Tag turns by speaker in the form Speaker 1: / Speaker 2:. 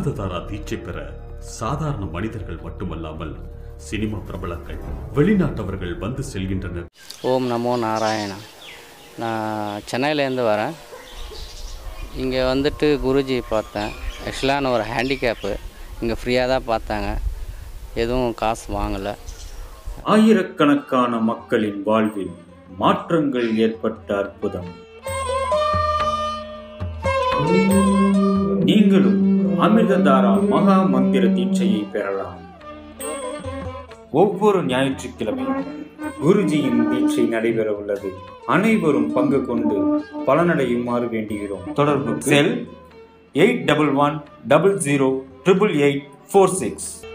Speaker 1: அமிர்ததாரா தீட்சை பெற சாதாரண மனிதர்கள் மட்டுமல்லாமல் சினிமா பிரபலங்கள் வெளிநாட்டவர்கள் வந்து செல்கின்றனர்
Speaker 2: ஓம் நமோ நாராயணா நான் சென்னையிலேருந்து வரேன் இங்கே வந்துட்டு குருஜி பார்த்தேன் ஆக்சுவலாக நான் ஒரு ஹேண்டிகேப்பு இங்கே ஃப்ரீயாக தான் பார்த்தாங்க எதுவும் காசு வாங்கலை
Speaker 3: ஆயிரக்கணக்கான மக்களின் வாழ்வில் மாற்றங்கள் ஏற்பட்ட அற்புதம் நீங்களும் அமிர்ததாரா மகா மந்திர தீட்சையை பெறலாம் ஒவ்வொரு ஞாயிற்றுக்கிழமையும் குருஜியின் தீட்சை நடைபெற உள்ளது அனைவரும் பங்கு கொண்டு பலனடையுமாறு வேண்டுகிறோம் தொடர்பு cell eight double one double zero triple eight four six